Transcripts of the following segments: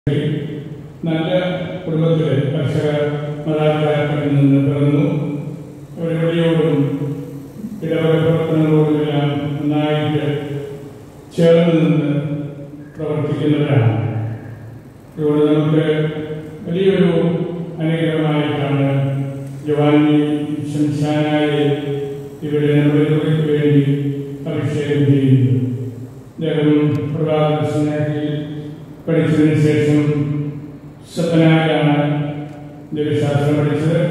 നല്ല കുടുംബത്തിലെ കർഷക മാതാപിതാക്കളിൽ നിന്ന് പിറന്നു പരിപാടിയോടും ഇടവക പ്രവർത്തനങ്ങളോടുമെല്ലാം നന്നായിട്ട് ചേർന്ന് നിന്ന് പ്രവർത്തിക്കുന്നവരാണ് അതുകൊണ്ട് നമുക്ക് വലിയൊരു അനുഗ്രഹമായിട്ടാണ് ജവാനി ശംശാനായി ഇവിടെ നമ്മുടെ ഇടവകയ്ക്ക് വേണ്ടി അഭിഷേകം ചെയ്യുന്നത് അദ്ദേഹം പ്രഭാത സ്നേഹത്തിൽ പഠിച്ചതിന് ശേഷം സത്തനായിലാണ് ദൈവശാസ്ത്രം പഠിച്ചത്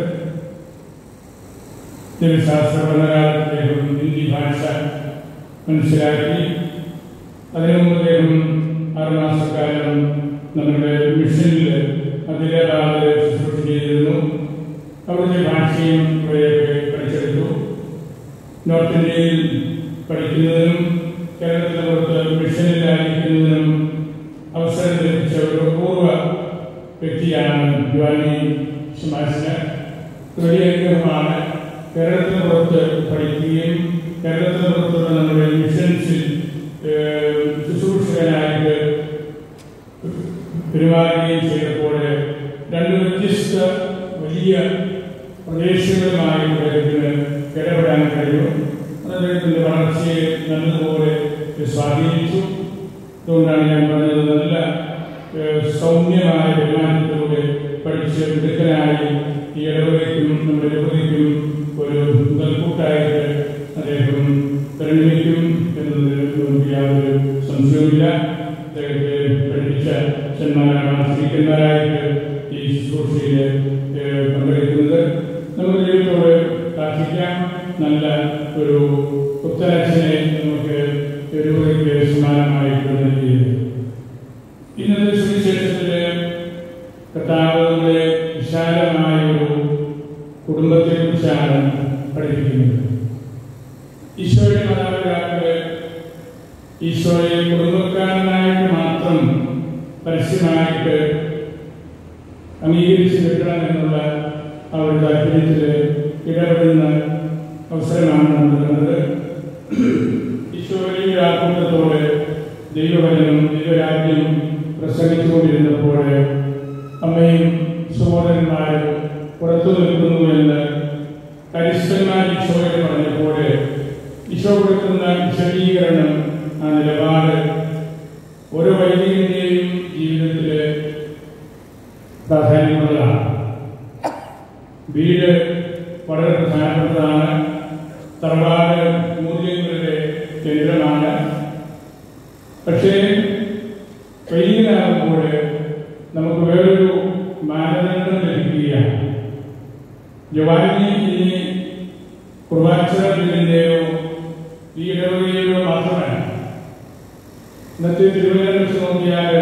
ദൈവശാസ്ത്ര പഠനകാലത്ത് അദ്ദേഹം ഹിന്ദി ഭാഷ മനസ്സിലാക്കി അതിനു മുമ്പ് അദ്ദേഹം ആറുമാസക്കാലം നമ്മുടെ മിഷനിൽ അതിലേറാതെ ശുശ്രൂഷ ചെയ്തിരുന്നു അവിടുത്തെ ഭാഷയും കുറേയൊക്കെ പഠിച്ചെടുത്തു നോർത്ത് ഇന്ത്യയിൽ പഠിക്കുന്നതിനും കേരളത്തിലെ പുറത്ത് മിഷനിലായിരിക്കുന്നതിനും അവസരം ലഭിച്ച ഒരു അപൂർവ വ്യക്തിയാണ് ജ്വാനി സുമാസിന് വലിയ അനുഗ്രഹമാണ് കേരളത്തിന് പുറത്ത് പഠിക്കുകയും കേരളത്തിന് പുറത്തുള്ള നമ്മുടെ മിഷൻസിൽ ഏഹ്, ശുശ്രൂഷകനായിട്ട് പെരുമാറുകയും ചെയ്തപ്പോൾ രണ്ട് വ്യത്യസ്ത വലിയ പ്രദേശങ്ങളുമായി അദ്ദേഹത്തിന് ഇടപെടാൻ കഴിയും അത് അദ്ദേഹത്തിന്റെ വളർച്ചയെ നല്ലതുപോലെ സ്വാധീനിച്ചു അതുകൊണ്ടാണ് ഞാൻ പറഞ്ഞത് നല്ല ഏഹ്, സൗമ്യമായ പെരുമാറ്റത്തിലൂടെ പഠിച്ച് മിടുക്കനായി ഈ ഇടവകയ്ക്കും നമ്മുടെ ഇടവകയ്ക്കും ഒരു മുതൽക്കൂട്ടായിട്ട് അദ്ദേഹം പരിണമിക്കും എന്നതിൽ യാതൊരു സംശയവുമില്ല അദ്ദേഹത്തെ പഠിപ്പിച്ച അച്ഛന്മാരാണ് ആശ്രയിക്കുന്നവരായിട്ട് ഈ ശുശ്രൂഷയിൽ ഏഹ്, പങ്കെടുക്കുന്നത് നമുക്ക് ദൈവത്തോട് പ്രാർത്ഥിക്കാം നല്ല ഒരു ഉത്തരച്ഛനെ നമുക്ക് ഇടവകയ്ക്ക് സമാനമായിട്ട് നൽകിയത് ഇന്നത്തെ സുവിശേഷത്തില് കർത്താവ് നമ്മുടെ വിശാലമായ ഒരു കുടുംബത്തെ കുറിച്ചാണ് പഠിപ്പിക്കുന്നത് ഈശോയുടെ മാതാപിതാക്കള് ഈശോയെ കുടുംബക്കാരനായിട്ട് മാത്രം പരസ്യമായിട്ട് അംഗീകരിച്ച് കിട്ടണം എന്നുള്ള അവരുടെ താല്പര്യത്തിൽ ഇടപെടുന്ന അവസരമാണ് നമ്മൾ കണ്ടത് ഈശോയുടെ ആത്മത്തോട് ദൈവവചനം ദൈവരാജ്യം പ്രസംഗിച്ചുകൊണ്ടിരുന്നപ്പോൾ അമ്മയും സഹോദരന്മാരും പുറത്തു നിൽക്കുന്നു എന്ന് കരിഷ്ഠന്മാർ ഈശോയോട് പറഞ്ഞപ്പോൾ ഈശോ കൊടുക്കുന്ന വിശദീകരണം ആ നിലപാട് ഓരോ വൈദികന്റെയും ജീവിതത്തിൽ പ്രാധാന്യമുള്ളതാണ് വീട് വളരെ പ്രധാനപ്പെട്ടതാണ് തറവാട് മൂല്യങ്ങളുടെ കേന്ദ്രമാണ് പക്ഷേ വൈദികനാകുമ്പോൾ നമുക്ക് വേറൊരു മാനദണ്ഡം ലഭിക്കുകയാണ് ജവാനി ഇനി കുർബാക്ഷരത്തിൻ്റെയോ ഈ ഇടവകയിലോ മാത്രമല്ല ഇന്നത്തെ തിരുവനന്തപുരം വെച്ച് നോക്കിയാൽ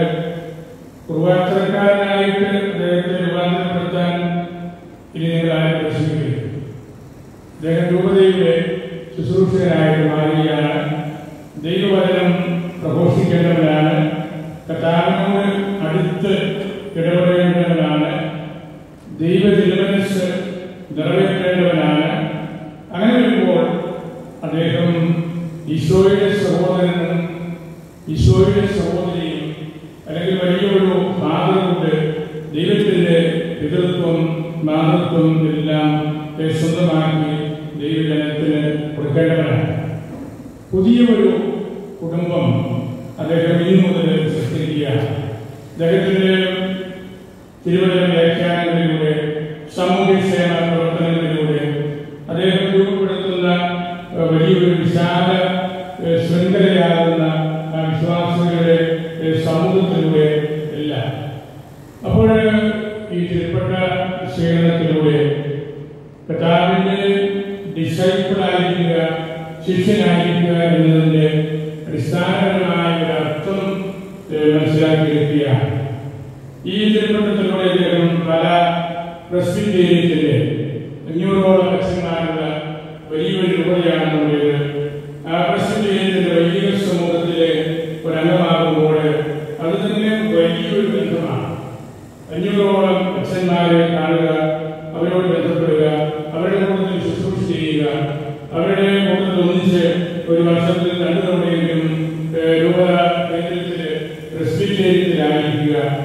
കുർബാക്ഷരക്കാരനായിട്ട് അദ്ദേഹത്തെ രൂപാന്തരപ്പെടുത്താൻ ഇനി നിങ്ങൾ ആരും പ്രശ്നിക്കുകയും അദ്ദേഹം രൂപതയുടെ ശുശ്രൂഷകനായിട്ട് മാറുകയാണ് ദൈവവചനം പ്രഘോഷിക്കേണ്ടവനാണ് കർത്താവിനോട് അടുത്ത് ഇടപെടേണ്ടവനാണ് ദൈവ തിരുമനസ് നിറവേറ്റേണ്ടവനാണ് അങ്ങനെ വരുമ്പോൾ അദ്ദേഹം ഈശോയുടെ സഹോദരനും ഈശോയുടെ സഹോദരിയും അല്ലെങ്കിൽ വലിയൊരു മാതൃകൊണ്ട് ദൈവത്തിന്റെ പിതൃത്വം മാതൃത്വം എല്ലാം സ്വന്തമാക്കി ദൈവജനത്തിന് കൊടുക്കേണ്ടവരാണ് പുതിയ ഒരു കുടുംബം അദ്ദേഹം ഇനി മുതൽ സൃഷ്ടിക്കുകയാണ് അദ്ദേഹത്തിന്റെ തിരുവനന്തപുരം വ്യാഖ്യാനങ്ങളിലൂടെ സാമൂഹ്യക്ഷേമ പ്രവർത്തനങ്ങളിലൂടെ അദ്ദേഹം രൂപപ്പെടുത്തുന്ന ഏഹ്, വലിയൊരു വിശാല ഏഹ്, ശൃംഖലയാകുന്ന ആ വിശ്വാസികളുടെ ഏഹ്, സമൂഹത്തിലൂടെ എല്ലാം അപ്പോൾ ഈ തിരുപ്പട്ട സ്വീകരണത്തിലൂടെ കർത്താവിന്റെ ഡിസൈപ്പിളായിരിക്കുക ശിഷ്യനായിരിക്കുക എന്നതിന്റെ അടിസ്ഥാനപരമായ ഒരു അർത്ഥം ഏഹ്, മനസ്സിലാക്കിയിരിക്കുകയാണ് ഈ തിരുപ്പട്ടത്തിലൂടെ ഇദ്ദേഹം പല പ്രസിദ്ധീകരിച്ചില്ലേ അഞ്ഞൂറോളം അച്ഛന്മാരുള്ള വലിയൊരു രൂപതയാണ് നമ്മുടേത് ആ പ്രസിദ്ധീകരിച്ചിന്റെ വലിയ സമൂഹത്തിലെ ഒരു അംഗമാകുമ്പോൾ അത് തന്നെ വലിയൊരു ബന്ധമാണ് അഞ്ഞൂറോളം അച്ഛന്മാരെ കാണുക അവരോട് ബന്ധപ്പെടുക അവരുടെ കൂട്ടത്തിൽ ശുശ്രൂഷ ചെയ്യുക അവരുടെ കൂട്ടത്തിൽ ഒന്നിച്ച് ഒരു വർഷത്തിൽ രണ്ടു തവണയെങ്കിലും ഏഹ്, രൂപ കേന്ദ്രത്തിൽ പ്രസിദ്ധീകരിക്കലായിരിക്കുക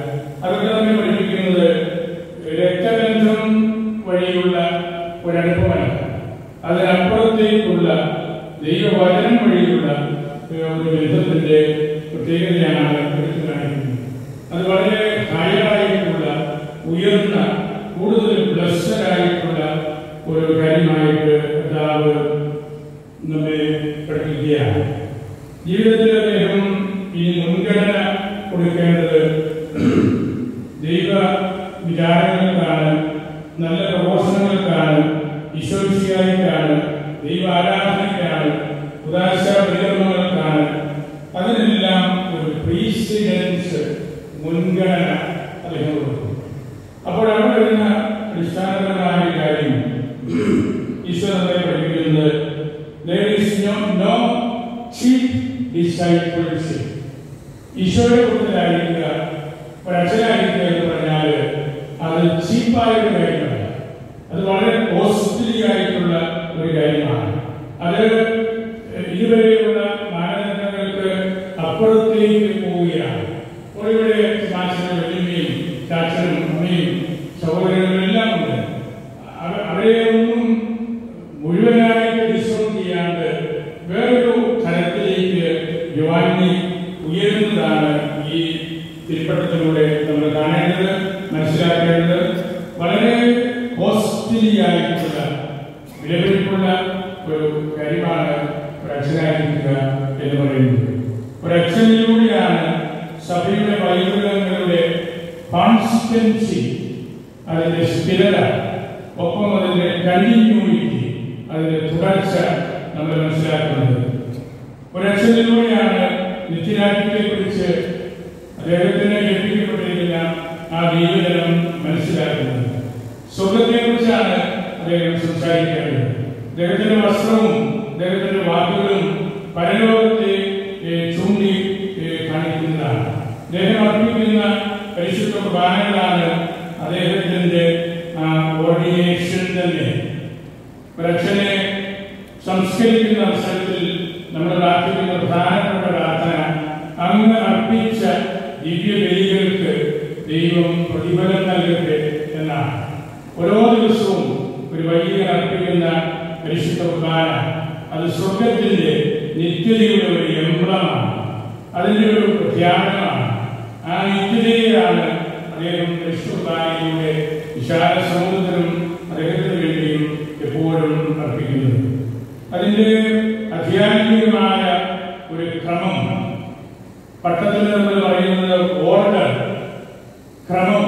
അതൊക്കെ നമ്മെ പഠിപ്പിക്കുന്നത് രക്തബന്ധം വഴിയുള്ള ഒരനുഭവമല്ല അതിനപ്പുറത്തേക്കുള്ള ദൈവവചനം വഴിയുള്ള ഒരു ബന്ധത്തിന്റെ പ്രത്യേകതയാണ് എടുത്തു കാണിക്കുന്നത് അത് വളരെ ഹയറായിട്ടുള്ള ഉയർന്ന കൂടുതൽ ബ്ലസ്സഡായിട്ടുള്ള ഒരു കാര്യമായിട്ട് കർത്താവ് നമ്മെ പഠിപ്പിക്കുകയാണ് ജീവിതത്തിൽ അദ്ദേഹം ഈ മുൻഗണന കൊടുക്കേണ്ടത് ദൈവ വിചാരങ്ങൾക്കാണ് നല്ല പ്രബോധനങ്ങൾക്കാണ് ഈശ്വരിക്കായിക്കാണ് ദൈവ ആരാധനയ്ക്കാണ് ഉദാശ പരികർമ്മങ്ങൾക്കാണ് അതിനെല്ലാം ഒരു പ്രീസിഡൻസ് മുൻഗണന അദ്ദേഹം കൊടുക്കും അപ്പോൾ അവിടെ വരുന്ന അടിസ്ഥാനപരമായ ഒരു കാര്യം ഈശ്വരൻ നമ്മെ പഠിപ്പിക്കുന്നത് there is no, no cheap discipleship. ഈശോയുടെ കൂട്ടത്തിലായിരിക്കുക ഒരച്ഛനായിരിക്കുക എന്ന് പറഞ്ഞാൽ അത് ചീപ്പായ ഒരു കാര്യമല്ല അത് വളരെ കോസ്റ്റ്ലി ആയിട്ടുള്ള ഒരു കാര്യമാണ് അത് ഇതുവരെയുള്ള മാനദണ്ഡങ്ങൾക്ക് അപ്പുറത്തേക്ക് പോവുകയാണ് അപ്പോൾ ഇവിടെ ചാച്ചനും വലിയമ്മയും ചാച്ചനും അമ്മയും സഹോദരങ്ങളും എല്ലാം ഉണ്ട് അവ- അവരെ ഒന്നും മുഴുവനായിട്ട് ഡിസ്കൗണ്ട് ചെയ്യാണ്ട് വേറൊരു തലത്തിലേക്ക് യുവാനി ഉയരുന്നതാണ് ഈ തിരുപ്പട്ടത്തിലൂടെ നമ്മൾ കാണേണ്ടത് മനസ്സിലാക്കേണ്ടത് വളരെ കോസ്റ്റ്ലി ആയിട്ടുള്ള വിലപിടിപ്പുള്ള ഒരു കാര്യമാണ് ഒരു അച്ഛനായിരിക്കുക എന്ന് പറയുന്നത് ഒരു അച്ഛനിലൂടെയാണ് സഭയുടെ വൈദ്യുതങ്ങളുടെ കോൺസിസ്റ്റൻസി അതിന്റെ സ്ഥിരത ഒപ്പം അതിന്റെ കണ്ടിന്യൂയിറ്റി അതിന്റെ തുടർച്ച നമ്മൾ മനസ്സിലാക്കുന്നത് ഒരക്ഷരത്തിലൂടെയാണ് നിത്യരാജ്യത്തെ കുറിച്ച് അദ്ദേഹത്തിന് ലഭിക്കപ്പെട്ടിരിക്കുന്ന ആ ദൈവജനം മനസ്സിലാക്കുന്നത് സ്വർഗത്തെ കുറിച്ചാണ് അദ്ദേഹം സംസാരിക്കേണ്ടത് അദ്ദേഹത്തിന്റെ വസ്ത്രവും അദ്ദേഹത്തിന്റെ വാക്കുകളും പരലോകത്തെ ഏഹ്, ചൂണ്ടി ഏഹ്, കാണിക്കുന്നതാണ് അദ്ദേഹം അർപ്പിക്കുന്ന പരിശുദ്ധ കുർബാനകളാണ് അദ്ദേഹത്തിന്റെ ഓർഡിനേഷൻ തന്നെ ഒരക്ഷനെ സംസ്കരിക്കുന്ന അവസരത്തിൽ നമ്മൾ പ്രാർത്ഥിക്കുന്ന പ്രധാനപ്പെട്ട പ്രാർത്ഥന അങ്ങ് അർപ്പിച്ച ദിവ്യ ബലികൾക്ക് ദൈവം പ്രതിഫലം നൽകട്ടെ എന്നാണ് ഓരോ ദിവസവും ഒരു വൈദികൻ അർപ്പിക്കുന്ന പരിശുദ്ധ കുർബാന അത് സ്വർഗത്തിന്റെ നിത്യതയുടെ ഒരു എംബ്ലമാണ് അതിന്റെ ഒരു പ്രഖ്യാപനമാണ് ആ നിത്യതയാണ് അദ്ദേഹം പരിശുദ്ധ കുർബാനയിലൂടെ വിശാല സമൂഹത്തിനും അദ്ദേഹത്തിന് വേണ്ടിയും എപ്പോഴും അർപ്പിക്കുന്നത് അതിന്റെ അധ്യാത്മികമായ ഒരു ക്രമം പട്ടത്തിൽ നമ്മൾ പറയുന്നത് ഓർഡർ ക്രമം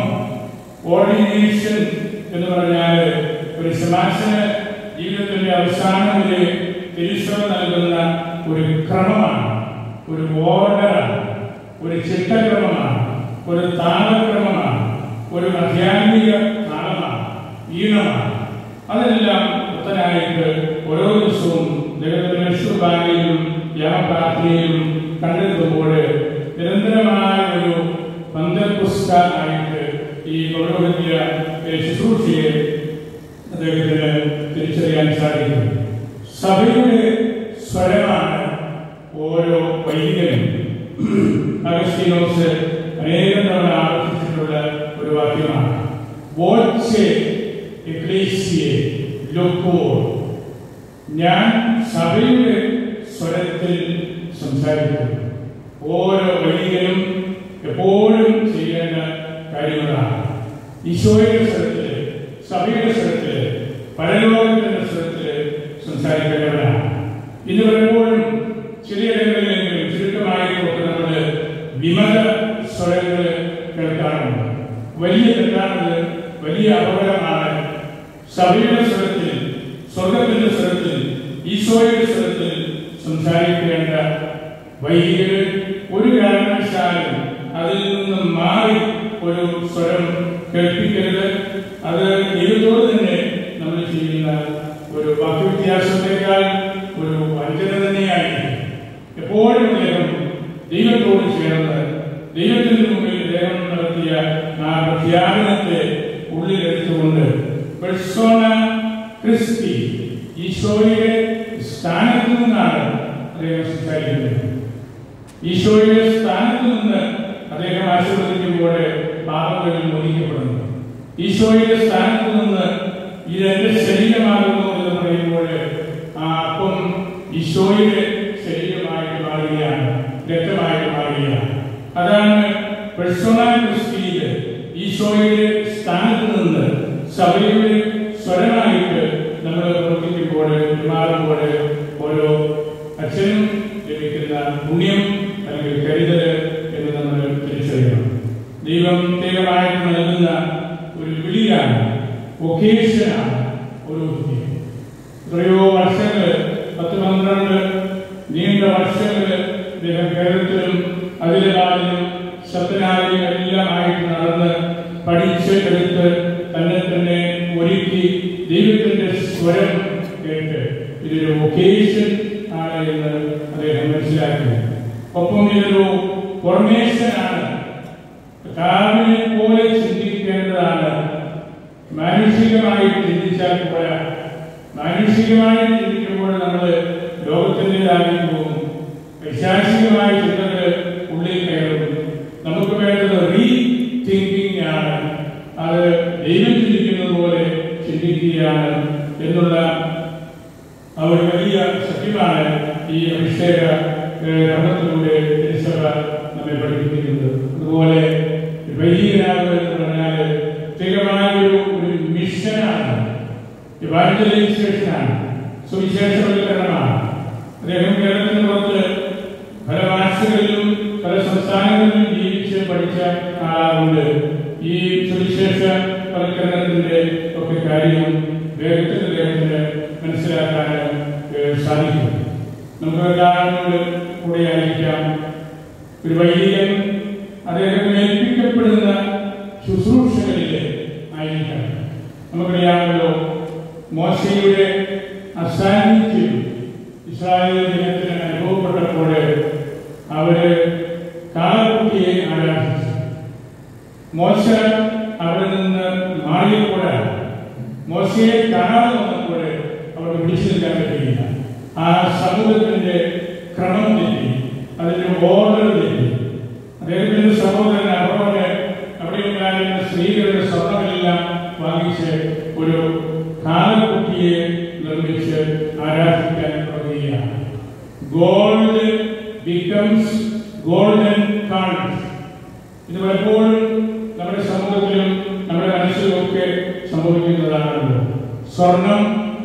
ഓർഡിനേഷൻ എന്ന് പറഞ്ഞാൽ ഒരു ശമാശന ജീവിതത്തിന്റെ അവസാനം വരെ തിരിച്ചറ നൽകുന്ന ഒരു ക്രമമാണ് ഒരു ഓർഡറാണ് ഒരു ചിട്ടക്രമമാണ് ഒരു താളക്രമമാണ് ഒരു ആധ്യാത്മിക താളമാണ് ഈണമാണ് അതെല്ലാം പുത്തനായിട്ട് ഓരോ ദിവസവും ദൈവത്തിന്റെ വിശുദ്ധാനയിലും യാമപ്രാർത്ഥനയിലും കണ്ടെത്തുമ്പോൾ നിരന്തരമായ ഒരു ബന്ധപുസ്തകമായിട്ട് ഈ പൗരോഹിത്യ ഏഹ്, ശുശ്രൂഷയെ അദ്ദേഹത്തിന് തിരിച്ചറിയാൻ സാധിക്കും സഭയുടെ സ്വരമാണ് ഓരോ വൈദികനും അഗസ്റ്റീനോസ് അനേകം തവണ ആവർത്തിച്ചിട്ടുള്ള ഒരു വാക്യമാണ് വോച്ചെ എക്ലേസിയെ ലൊക്കോർ ഞാൻ സഭയുടെ സ്വരത്തിൽ സംസാരിക്കുന്നു ഓരോ വൈദികനും എപ്പോഴും ചെയ്യേണ്ട കാര്യങ്ങളാണ് ഈശോയുടെ സ്വരത്തില് സഭയുടെ സ്വരത്തില് പരലോകത്തിന്റെ സ്വരത്തില് സംസാരിക്കേണ്ടവരാണ് ഇന്ന് പലപ്പോഴും ചിലയിടങ്ങളിലെങ്കിലും ചുരുക്കമായിട്ടൊക്കെ നമ്മൾ വിമത സ്വരങ്ങൾ കേൾക്കാറുണ്ട് വലിയ തെറ്റാണത് വലിയ അപകടമാണ് സഭയുടെ സ്വരത്തിൽ സ്വർഗത്തിന്റെ സ്വരത്തിൽ ഈശോയുടെ സ്വരത്തിൽ സംസാരിക്കേണ്ട വൈദികർ ഒരു കാരണവശാലും അതിൽ നിന്ന് മാറി ഒരു സ്വരം കേൾപ്പിക്കരുത് അത് ദൈവത്തോട് തന്നെ നമ്മൾ ചെയ്യുന്ന ഒരു വാക്യവ്യത്യാസത്തെക്കാൾ ഒരു വഞ്ചന തന്നെയായിരിക്കും എപ്പോഴും അദ്ദേഹം ദൈവത്തോട് ചേർന്ന് ദൈവത്തിന് മുമ്പിൽ അദ്ദേഹം നടത്തിയ ആ പ്രഖ്യാപനത്തെ ഉള്ളിലെടുത്തുകൊണ്ട് പെർസോണ ക്രിസ്തി ഈശോയുടെ സ്ഥാനത്ത് നിന്നാണ് അദ്ദേഹം സംസാരിക്കുന്നത് ഈശോയുടെ സ്ഥാനത്ത് നിന്ന് അദ്ദേഹം ആശീർവദിക്കുമ്പോൾ പാപങ്ങളിൽ മോചിക്കപ്പെടുന്നു ഈശോയുടെ സ്ഥാനത്ത് നിന്ന് ഇത് എന്റെ ശരീരമാകുന്നു എന്ന് പറയുമ്പോൾ ആ അപ്പം ഈശോയുടെ ശരീരമായിട്ട് മാറുകയാണ് രക്തമായിട്ട് മാറുകയാണ് അതാണ് പെർസോണൽ ക്രിസ്റ്റിയിൽ ഈശോയുടെ സ്ഥാനത്ത് നിന്ന് സഭയുടെ സ്വരമായിട്ട് നമ്മൾ പ്രവർത്തിക്കുമ്പോൾ പെരുമാറുമ്പോൾ ഓരോ അച്ഛനും ലഭിക്കുന്ന പുണ്യം അല്ലെങ്കിൽ കരുതൽ എന്ന് നമ്മൾ തിരിച്ചറിയണം ദൈവം ദൈവമായിട്ട് നൽകുന്ന ഒരു വിളിയാണ് ഒക്കേഷനാണ് ഓരോ വിളിയും എത്രയോ വർഷങ്ങൾ പത്ത് പന്ത്രണ്ട് നീണ്ട വർഷങ്ങൾ അദ്ദേഹം കേരളത്തിലും അതിലാലും സത്യനായും എല്ലാം ആയിട്ട് നടന്ന് പഠിച്ച് എടുത്ത് തന്നെ തന്നെ ഒരുക്കി ദൈവത്തിന്റെ സ്വരം കേട്ട് ഇതൊരു ഒക്കേഷൻ ആണ് എന്ന് അദ്ദേഹം മനസ്സിലാക്കി ഒപ്പം ഇതൊരു ഫോർമേഷനാണ് കാവിനെ പോലെ ചിന്തിക്കേണ്ടതാണ് മാനുഷികമായി ചിന്തിച്ചാൽ പോരാ മാനുഷികമായി ചിന്തിക്കുമ്പോൾ നമ്മൾ ലോകത്തിൻ്റെതായി പോകും വൈശാസികമായ ചിന്തകൾ ഉള്ളിൽ കയറും നമുക്ക് വേണ്ടത് റീ തിങ്കിങ് ആണ് അത് ദൈവം ചിന്തിക്കുന്നത് പോലെ ചിന്തിക്കുകയാണ് എന്നുള്ള ആ ഒരു വലിയ സത്യമാണ് ഈ അഭിഷേക ഏഹ്, ക്രമത്തിലൂടെ തിരുസഭ നമ്മെ പഠിപ്പിക്കുന്നത് അതുപോലെ വൈദികനാകുക എന്ന് പറഞ്ഞാൽ പ്രത്യേകമായ ഒരു ഒരു മിഷനാണ് ഇവാഞ്ചലൈസേഷനാണ് സുവിശേഷവൽക്കരണമാണ് അദ്ദേഹം കേരളത്തിന് പുറത്ത് പല ഭാഷകളിലും പല സംസ്ഥാനങ്ങളിലും ജീവിച്ച് പഠിച്ച ആളാറുണ്ട് ഈ സുവിശേഷ വൽക്കരണത്തിന്റെ ഒക്കെ കാര്യം വേഗത്തിൽ അദ്ദേഹത്തിന് മനസ്സിലാക്കാൻ ഏഹ്, സാധിക്കും നമുക്ക് എല്ലാവരോട് കൂടെ ആയിരിക്കാം ഒരു വൈദികൻ അദ്ദേഹത്തിന് ഏൽപ്പിക്കപ്പെടുന്ന ശുശ്രൂഷകളിൽ ആയിരിക്കണം നമുക്കറിയാമല്ലോ മോശയുടെ അസാന്നിധ്യം ഇസ്രായേൽ ജനത്തിന് അനുഭവപ്പെട്ടപ്പോൾ അവര് കാളക്കുട്ടിയെ ആരാധിച്ചു മോശ അവിടെ നിന്ന് മാറിയപ്പോഴാണ് മോശയെ കാണാതെ വന്നപ്പോൾ അവർ പിടിച്ചു നിൽക്കാൻ പറ്റിയില്ല ആ സമൂഹത്തിന്റെ ക്രമം തെറ്റി അതിന്റെ ഓർഡർ തെറ്റി അദ്ദേഹത്തിന്റെ സഹോദരൻ അബ്രഹ്മന് അവിടെ ഉണ്ടായിരുന്ന സ്ത്രീകളുടെ സ്വർണ്ണമെല്ലാം വാങ്ങിച്ച് ഒരു കാലക്കുട്ടിയെ നിർമ്മിച്ച് ആരാധിക്കാൻ തുടങ്ങുകയാണ് ഗോൾഡ് ബിക്കംസ് ഗോൾഡൻ കാൺസ് ഇത് പലപ്പോഴും നമ്മുടെ സമൂഹത്തിലും നമ്മുടെ മനസ്സിലുമൊക്കെ സംഭവിക്കുന്നതാണല്ലോ സ്വർണം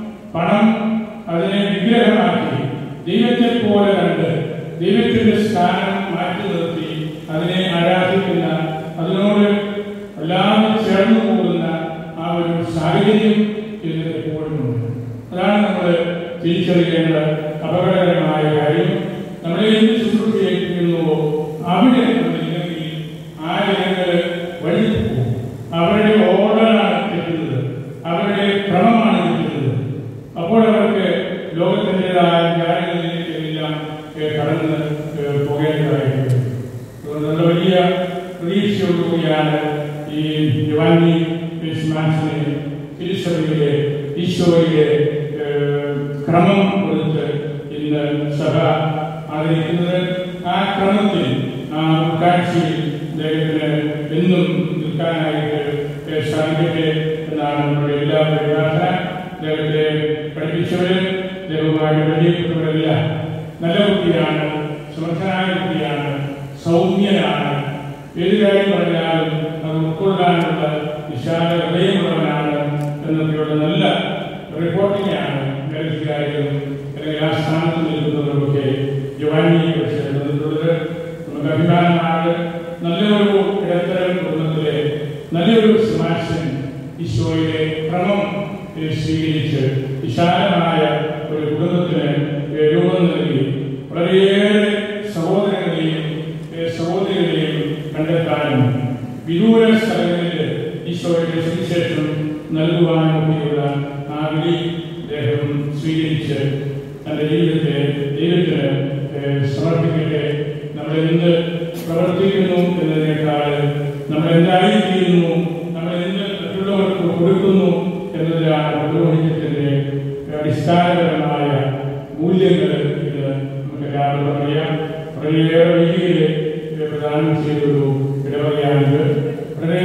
പണം അതിനെ വിഗ്രഹമാക്കി ദൈവത്തെ പോലെ കണ്ട് ദൈവത്തിന്റെ സ്ഥാനം മാറ്റി നിർത്തി അതിനെ ആരാധിക്കുന്ന അതിനോട് എല്ലാം ചേർന്നു പോകുന്ന ആ ഒരു സാഹചര്യം ഇതിൽ എപ്പോഴും ഉണ്ട് അതാണ് നമ്മൾ തിരിച്ചറിയേണ്ട അപകടകരമായ കാര്യം നമ്മളെ എന്ത് ശുശ്രൂഷ ഏൽപ്പിക്കുന്നുവോ അവിടെ നമ്മളില്ലെങ്കിൽ ആ ജനങ്ങൾ വഴി പോകും അവരുടെ ഓർഡറാണ് തെറ്റുന്നത് അവരുടെ ക്രമമാണ് തെറ്റുന്നത് അപ്പോൾ അവർക്ക് ലോകത്തിൻ്റെതായ കാര്യങ്ങളിലേക്കെല്ലാം ഏഹ്, കടന്ന് ഏഹ്, പോകേണ്ടതായിട്ടുണ്ട് അതുകൊണ്ട് നല്ല വലിയ പ്രതീക്ഷയോടുകൂടിയാണ് ഈ യുവാനി ക്രിസ്മാസിനെ തിരുസഭയിലെ ഈശോയിലെ ഏഹ്, ക്രമം കൊടുത്ത് ഇന്ന് സഭ ആദരിക്കുന്നത് ആ ക്രമത്തിൽ ആ ഉൾക്കാഴ്ചയിൽ അദ്ദേഹത്തിന് എന്നും നിൽക്കാനായിട്ട് ഏഹ്, സാധിക്കട്ടെ എന്നാണ് നമ്മുടെ എല്ലാവരുടെ പ്രാർത്ഥന അദ്ദേഹത്തെ പഠിപ്പിച്ചവര് ദൈവമായി പരിചയപ്പെട്ടവരെല്ലാം നല്ല കുട്ടിയാണ് സമർത്ഥനായ കുട്ടിയാണ് സൗമ്യനാണ് ഏത് കാര്യം പറഞ്ഞാലും അത് ഉൾക്കൊള്ളാനുള്ള വിശാല ഹൃദയമുള്ളവനാണ് എന്നൊക്കെയുള്ള നല്ല റിപ്പോർട്ടിംഗ് ആണ് മേലധികാരികളും അല്ലെങ്കിൽ ആ സ്ഥാനത്ത് നിൽക്കുന്നവരൊക്കെ യുവാനിയെ കുറിച്ച് തന്നിട്ടുള്ളത് നമുക്ക് അഭിമാനമാണ് നല്ലൊരു ഇടത്തരം കുടുംബത്തിലെ നല്ലൊരു സമാശൻ ഈശോയുടെ ക്രമം ഏഹ്, സ്വീകരിച്ച് വിശാലമായ ഒരു കുടുംബത്തിന് ഏഹ്, രൂപം നൽകി വളരെയേറെ സഹോദരങ്ങളെയും ഏഹ്, സഹോദരികളെയും കണ്ടെത്താനും വിദൂര സ്ഥലങ്ങളിൽ ഈശോയുടെ സുവിശേഷം നൽകുവാനും ഒക്കെയുള്ള ആ വിളി അദ്ദേഹം സ്വീകരിച്ച് തന്റെ ജീവിതത്തെ ദൈവത്തിന് ഏഹ്, സമർപ്പിക്കട്ടെ നമ്മൾ എന്ത് പ്രവർത്തിക്കുന്നു എന്നതിനേക്കാൾ നമ്മൾ എന്തായിത്തീരുന്നു നമ്മൾ എന്ത് മറ്റുള്ളവർക്ക് കൊടുക്കുന്നു എന്നതിലാണ് പുരോഹിതത്തിന്റെ അടിസ്ഥാനപരമായ മൂല്യങ്ങൾ ഇത് നമുക്ക് എല്ലാവർക്കും അറിയാം വളരെയേറെ രീതിയിൽ ഇത് പ്രദാനം ചെയ്തൊരു ഇടവകയാണിത് വളരെ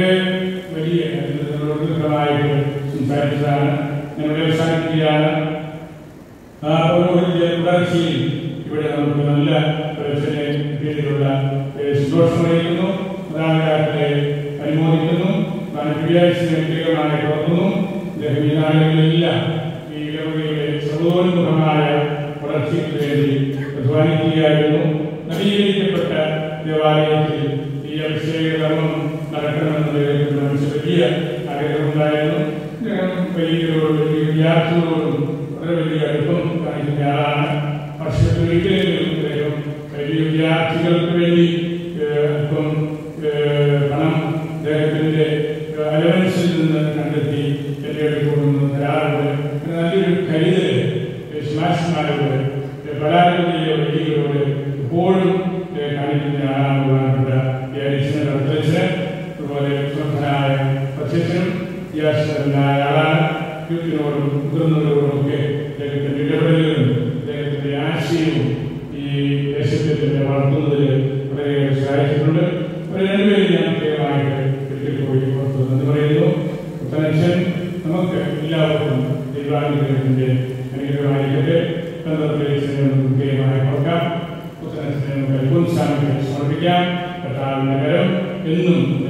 വിദ്യാഭ്യാസമായി തുറന്നു അദ്ദേഹം ഈ നാളുകളിലെല്ലാം ഈ ഇടവകയുടെ സർവോന്മുഖമായ വളർച്ചയ്ക്ക് വേണ്ടി അധ്വാനിക്കുകയായിരുന്നു നവീകരിക്കപ്പെട്ട ദേവാലയത്തിൽ ഈ അഭിഷേക കർമ്മം നടക്കണമെന്നതിൽ മനസ്സിൽ വലിയ ആഗ്രഹമുണ്ടായിരുന്നു അദ്ദേഹം വലിയവരോട് വലിയ വിദ്യാർത്ഥികളോടും വളരെ വലിയ അടുപ്പം കാണിക്കുന്ന ആളാണ് വർഷത്തിൽ ഒരിക്കലെങ്കിലും അദ്ദേഹം വലിയ വിദ്യാർത്ഥികൾക്ക് വേണ്ടി ഏഹ്, അല്പം ഏഹ്, പണം അദ്ദേഹത്തിന്റെ അലവൻസിൽ നിന്ന് കണ്ടെത്തി എന്റെ അടുത്ത് കൊണ്ടുവന്ന് തരാറുണ്ട് അങ്ങനെ നല്ലൊരു കരുതൽ ശ്വാസന്മാരോട് പരാജയ വ്യക്തികളോട് എപ്പോഴും ഏഹ്, കാണിക്കുന്ന ആളാണ് പ്രധാനപ്പെട്ട ധ്യാനിച്ചത് അധ്യക്ഷൻ അതുപോലെ ശ്രദ്ധനായ അധ്യക്ഷനും ധ്യാസനായ ആളാണ് യുദ്ധത്തിനോടും മുതിർന്നവരോടും ഒക്കെ അദ്ദേഹത്തിന്റെ ഇടപെടലുകളും അദ്ദേഹത്തിന്റെ ആശയവും ഈ ദേശത്തെ തന്നെ വളർത്തുന്നതിൽ വളരെയേറെ സഹായിച്ചിട്ടുണ്ട് ഒരു രണ്ടുപേരും ഞാൻ പ്രത്യേകമായിട്ട് ഒരിക്കൽ പോയി പുറത്തു എന്ന് പറയുന്നു പുത്തനച്ഛൻ നമുക്ക് എല്ലാവർക്കും ദൈവാനുഗ്രഹത്തിന്റെ അനുഗ്രഹമായിരിക്കട്ടെ ബന്ധത്തിലെ സ്നേഹം പ്രത്യേകമായി ഓർക്കാം പുത്തനച്ഛനെ നമുക്ക് അൽഫോൻസാമിക്ക് സമർപ്പിക്കാം കർത്താവിന്റെ കരം എന്നും